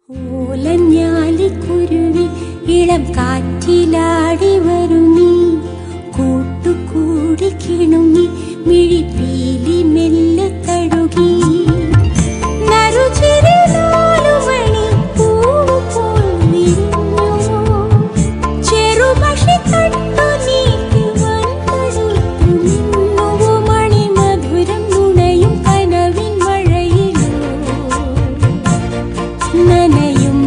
ഓലഞ്ഞാലിക്കുരുവി ഇളം കാറ്റിലാടി വരും നീ കൂട്ടുകൂടി കിണുങ്ങി മിഴിപ്പീലി മെല്ലെ തഴുകി നറുചിരി നാലുമണി പൂവ് പോൽ വിരിഞ്ഞു. ചെറുപക്ഷി തട്ടു നീട്ടി വന്നെടുത്തു നിന്നുവോ മണിമധുരം നുണയും കനവിൻ മഴയിലോ നനയും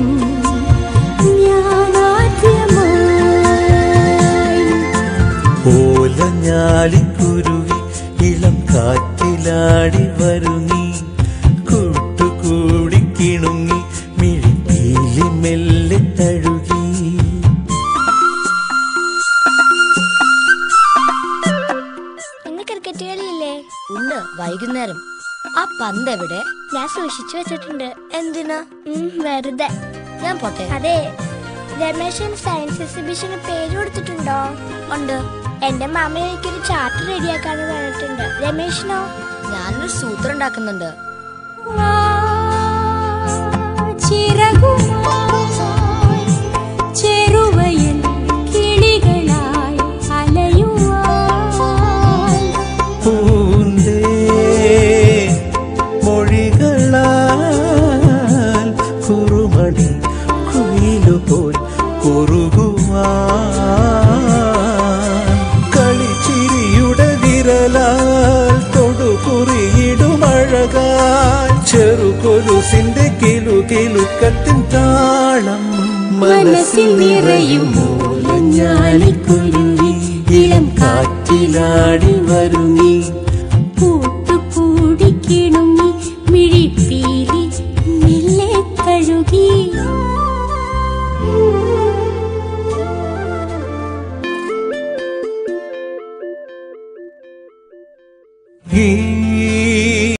ഞാനാദ്യമായി ഓലഞ്ഞാലിക്കുരുവി ഇളം കാറ്റിലാടി വരു നീ കൂട്ടുകൂടി കിണുങ്ങി മിഴിപ്പീലി മെല്ലെ തഴുകി ഇന്ന് ക്രിക്കറ്റ് കളിയില്ലേ ഉണ്ട് വൈകുന്നേരം ആ പന്ത് എവിടെ ഞാൻ സൂക്ഷിച്ചു വെച്ചിട്ടുണ്ട് എന്തിനാ വെറുതെ ഞാൻ പോട്ടെ അതെ രമേശൻ സയൻസ് എക്സിബിഷന് പേര് കൊടുത്തിട്ടുണ്ടോ ഉണ്ട് എന്റെ മാമ എനിക്കൊരു ചാർട്ട് റെഡിയാക്കാന്ന് പറഞ്ഞിട്ടുണ്ട് രമേശിനോ ഞാനൊരു സൂത്രം ഉണ്ടാക്കുന്നുണ്ട് ചിറകുമായി ചെറുവയൽ കിളികളായി അലയുവാൻ പൂന്തേ മൊഴികളാൽ കുറുമണി കുയിലുപോൽ കുറുകുവാൻ കളിച്ചിരിയുടെ വിരലാൽ തൊടുകുറിയിടുമഴകാൽ ചെറുകൊലുസിന്റെ കിലു കിലുക്കത്തിൻ താളം മനസ്സിൽ നിറയും മൂലഞ്ഞാലിക്കുരുവി ഇളം കാറ്റിലാടി വരും നീ കൂട്ടുകൂടി കിണുങ്ങി മിഴിപ്പീലി മെല്ലെ തഴുകി ഈ